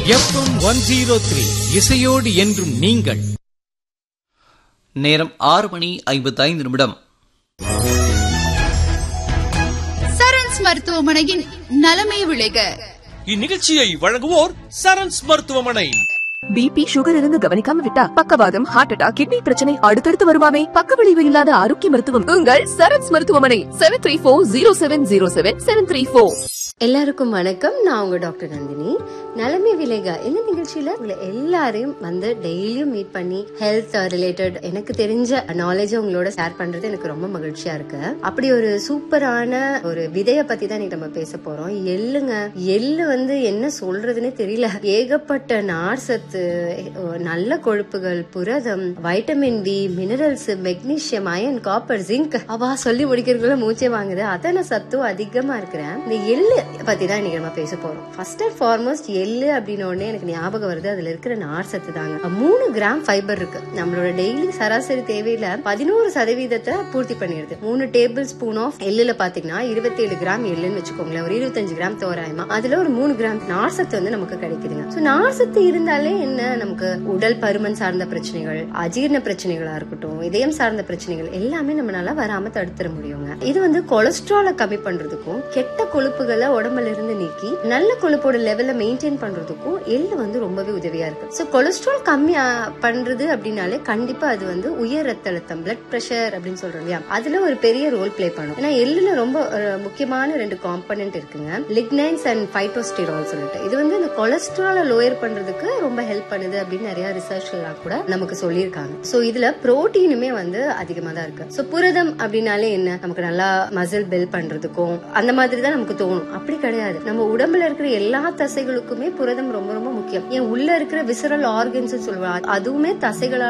FM one zero three இசையோடு என்றும் நீங்கள் நேரம் ஆறு மணி ஐம்பத்தைந்து நிமிடம் சரண்ஸ் மருத்துவமனையின் நலமே விளைக இந்நிகழ்ச்சியை வழங்குவோர் சரண்ஸ் மருத்துவமனை பிபி சுகர் இருந்து கவனிக்காம விட்டா பக்கவாதம் ஹார்ட் அட்டாக் கிட்னி பிரச்சனை அடுத்தடுத்து வருமாமே பக்க விளைவு இல்லாத ஆரோக்கிய மருத்துவம் உங்கள் சரத்ஸ் மருத்துவமனை seven three four zero seven zero seven seven three four எல்லாருக்கும் வணக்கம் நான் உங்க டாக்டர் நந்தினி நலமே விலேகா இந்த நிகழ்ச்சியில உங்களை எல்லாரையும் வந்து டெய்லியும் மீட் பண்ணி ஹெல்த் ரிலேட்டட் எனக்கு தெரிஞ்ச நாலேஜ் உங்களோட ஷேர் பண்றது எனக்கு ரொம்ப மகிழ்ச்சியா இருக்கு அப்படி ஒரு சூப்பரான ஒரு விதைய பத்தி தான் இன்னைக்கு நம்ம பேச போறோம் எள்ளுங்க எள்ளு வந்து என்ன சொல்றதுன்னே தெரியல ஏகப்பட்ட நார் சத்து நல்ல கொழுப்புகள் புரதம் vitamin D minerals magnesium iron copper zinc அவா சொல்லி முடிக்கிறதுக்குள்ள மூச்சே வாங்குது அத்தனை சத்தும் அதிகமா இருக்கிறேன் இந்த எள்ளு பத்தி தான் இன்னைக்கு நம்ம பேச போறோம் ஃபர்ஸ்ட் அண்ட் ஃபார்மோஸ்ட் எள்ளு அப்படின்னு உடனே எனக்கு ஞாபகம் வருது அதுல இருக்கிற நார் சத்து தாங்க மூணு கிராம் ஃபைபர் இருக்கு நம்மளோட டெய்லி சராசரி தேவையில பதினோரு சதவீதத்தை பூர்த்தி பண்ணிடுது மூணு டேபிள் ஸ்பூன் ஆஃப் எள்ளுல பாத்தீங்கன்னா இருபத்தி ஏழு கிராம் எள்ளுன்னு வச்சுக்கோங்களேன் ஒரு இருபத்தஞ்சு கிராம் தோராயமா அதுல ஒரு மூணு கிராம் நார் சத்து வந்து நமக்கு கிடைக்குதுங்க சோ நார் சத்து இருந்தாலே என்ன நமக்கு உடல் பருமன் சார்ந்த பிரச்சனைகள் அஜீரண பிரச்சனைகளா இருக்கட்டும் இதயம் சார்ந்த பிரச்சனைகள் எல்லாமே நம்மளால வராம தடுத்துட முடியுங்க இது வந்து கொலஸ்ட்ராலை கம்மி பண்றதுக்கும் கெட்ட கொழுப்புகளை உடம்புல இருந்து நீக்கி நல்ல கொழுப்போட லெவல மெயின்டைன் பண்றதுக்கும் எள்ளு வந்து ரொம்பவே உதவியா இருக்கு சோ கொலஸ்ட்ரால் கம்மி ஆ, பண்றது அப்படின்னாலே கண்டிப்பா அது வந்து உயர் ரத்த அழுத்தம் பிளட் பிரஷர் அப்படின்னு சொல்றோம் இல்லையா அதுல ஒரு பெரிய ரோல் ப்ளே பண்ணும் ஏன்னா எள்ளுல ரொம்ப ஒரு முக்கியமான ரெண்டு காம்பனன்ட் இருக்குங்க லிக்னைன்ஸ் அண்ட் ஃபைட்டோஸ்டிரால் சொல்லிட்டு இது வந்து இந்த கொலஸ்ட்ரால லோயர் பண்றதுக்கு ரொம்ப ஹெல்ப் பண்ணுது அப்படின்னு நிறைய ரிசர்ச்லாம் கூட நமக்கு சொல்லியிருக்காங்க சோ இதுல புரோட்டீனுமே வந்து அதிகமா தான் இருக்கு சோ புரதம் அப்படின்னாலே என்ன நமக்கு நல்லா மசில் பில்ட் பண்றதுக்கும் அந்த மாதிரி தான் நமக்கு தோணும் அப்படி கிடையாது நம்ம உடம்புல இருக்கிற எல்லா தசைகளுக்குமே புரதம் ரொம்ப ரொம்ப முக்கியம் ஏன் உள்ள இருக்கிற விசரல் ஆர்கன்ஸ் சொல்லுவாங்க அதுவுமே தசைகளால